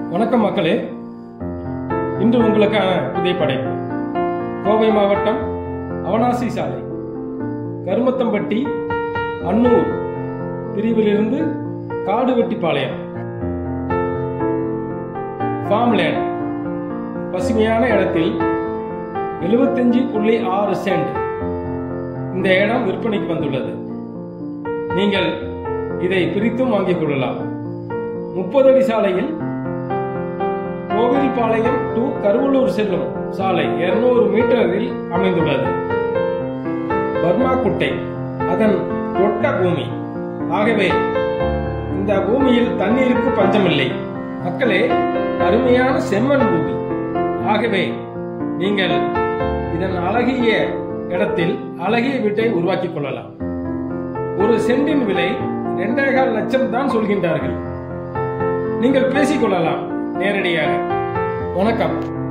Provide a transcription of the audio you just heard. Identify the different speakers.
Speaker 1: வணக்கம் மக்களே இன்று உங்களுக்கான புதிய படைப்பு கோவை மாவட்டம் அவனாசி சாலை கருமத்தம்பட்டி அன்னூர் பிரிவிலிருந்து காடுவெட்டிப்பாளையம் ஃபார்ம் லேண்ட் பசுமையான இடத்தில் எழுபத்தஞ்சு புள்ளி ஆறு சென்ட் இந்த இடம் விற்பனைக்கு வந்துள்ளது நீங்கள் இதை பிரித்தும் வாங்கிக் கொள்ளலாம் முப்பது அடி சாலையில் கோவில்பாளையம் டு கருவலூர் செல்லும் சாலை 200 மீட்டரில் அமைந்துள்ளது பர்மா குட்டை அதன் தொட்ட பூமி ஆகவே இந்த பூமியில் தண்ணீருக்கு பஞ்சமில்லை மக்களே அருமையான செம்மண் பூமி ஆகவே நீங்கள் இதன் அழகிய இடத்தில் அழகிய வீட்டை உருவாக்கிக் கொள்ளலாம் ஒரு சென்டின் விலை இரண்டேகால் லட்சம் தான் சொல்கின்றார்கள் நீங்கள் பேசிக் கொள்ளலாம் நேரடியாக வணக்கம்